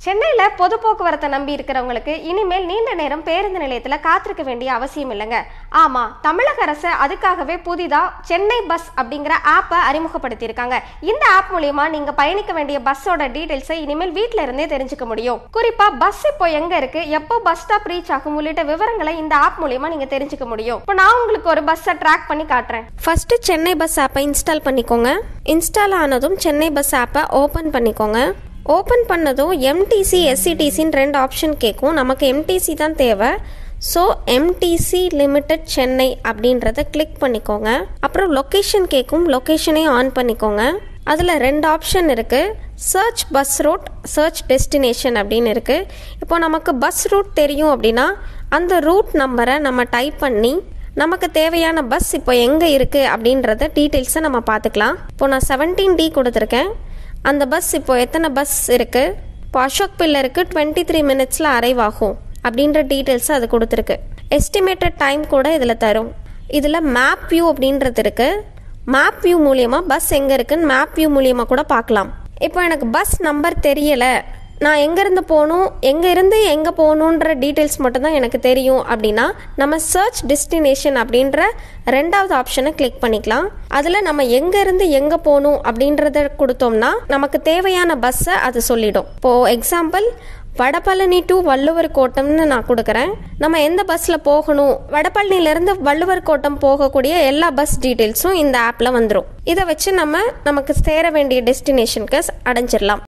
சென்னையில பொது போக்குவரத்தை நம்பி இருக்கிறவங்களுக்கு இனிமேல் நீண்ட நேரம் பேருந்து நிலையத்துல காத்திருக்க வேண்டிய அவசியம் இல்லைங்க ஆமா தமிழக அரசு அதுக்காகவே புதிதா சென்னை பஸ் அப்படிங்கிற ஆப்பை அறிமுகப்படுத்தியிருக்காங்க இந்த ஆப் மூலியமா நீங்க பயணிக்க வேண்டிய பஸ்ஸோட டீடைல்ஸை இனிமேல் வீட்ல இருந்தே தெரிஞ்சுக்க முடியும் குறிப்பா பஸ் இப்போ எங்க இருக்கு எப்போ பஸ் ஸ்டாப் ரீச் ஆகும் உள்ளிட்ட விவரங்களை இந்த ஆப் மூலியமா நீங்க தெரிஞ்சுக்க முடியும் இப்போ நான் உங்களுக்கு ஒரு பஸ்ஸை ட்ராக் பண்ணி காட்டுறேன் ஃபர்ஸ்ட் சென்னை பஸ் ஆப்பை இன்ஸ்டால் பண்ணிக்கோங்க இன்ஸ்டால் ஆனதும் சென்னை பஸ் ஆப்பை ஓப்பன் பண்ணிக்கோங்க ஓப்பன் பண்ணதும் எம்டிசி எஸ்சிடிசின்னு ரெண்டு ஆப்ஷன் கேட்கும் நமக்கு எம்டிசி தான் தேவை ஸோ எம்டிசி லிமிடெட் சென்னை அப்படின்றத கிளிக் பண்ணிக்கோங்க அப்புறம் லொக்கேஷன் கேட்கும் லொக்கேஷனையும் ஆன் பண்ணிக்கோங்க அதில் ரெண்டு ஆப்ஷன் இருக்குது search bus route search destination அப்படின்னு இருக்குது இப்போ நமக்கு பஸ் ரூட் தெரியும் அப்படின்னா அந்த ரூட் நம்பரை நம்ம டைப் பண்ணி நமக்கு தேவையான பஸ் இப்போ எங்கே இருக்குது அப்படின்றத டீட்டெயில்ஸை நம்ம பார்த்துக்கலாம் இப்போ நான் செவன்டீன் டி கொடுத்துருக்கேன் அந்த பஸ் இப்போ எத்தனை பஸ் இருக்குது இப்போ அசோக் பில்லருக்கு டுவெண்ட்டி த்ரீ மினிட்ஸில் அரைவ் ஆகும் அப்படின்ற டீட்டெயில்ஸ் அது கொடுத்துருக்கு எஸ்டிமேட்டட் டைம் கூட இதில் தரும் இதில் மேப் வியூ அப்படின்றது இருக்குது மேப் வியூ மூலியமாக பஸ் எங்கே இருக்குன்னு மேப் வியூ மூலியமாக கூட பார்க்கலாம் இப்போ எனக்கு பஸ் நம்பர் தெரியலை நான் எங்கேருந்து போகணும் எங்கே இருந்து எங்கே போகணுன்ற டீட்டெயில்ஸ் மட்டும்தான் எனக்கு தெரியும் அப்படின்னா நம்ம சர்ச் டெஸ்டினேஷன் அப்படின்ற ரெண்டாவது ஆப்ஷனை கிளிக் பண்ணிக்கலாம் அதில் நம்ம எங்கேருந்து எங்கே போகணும் அப்படின்றத கொடுத்தோம்னா நமக்கு தேவையான பஸ்ஸை அது சொல்லிடும் இப்போது எக்ஸாம்பிள் வடபழனி டு வள்ளுவர் கோட்டம்னு நான் கொடுக்குறேன் நம்ம எந்த பஸ்ஸில் போகணும் வடபழனிலேருந்து வள்ளுவர் கோட்டம் போகக்கூடிய எல்லா பஸ் டீட்டெயில்ஸும் இந்த ஆப்பில் வந்துடும் இதை வச்சு நம்ம நமக்கு சேர வேண்டிய டெஸ்டினேஷனுக்கு அடைஞ்சிடலாம்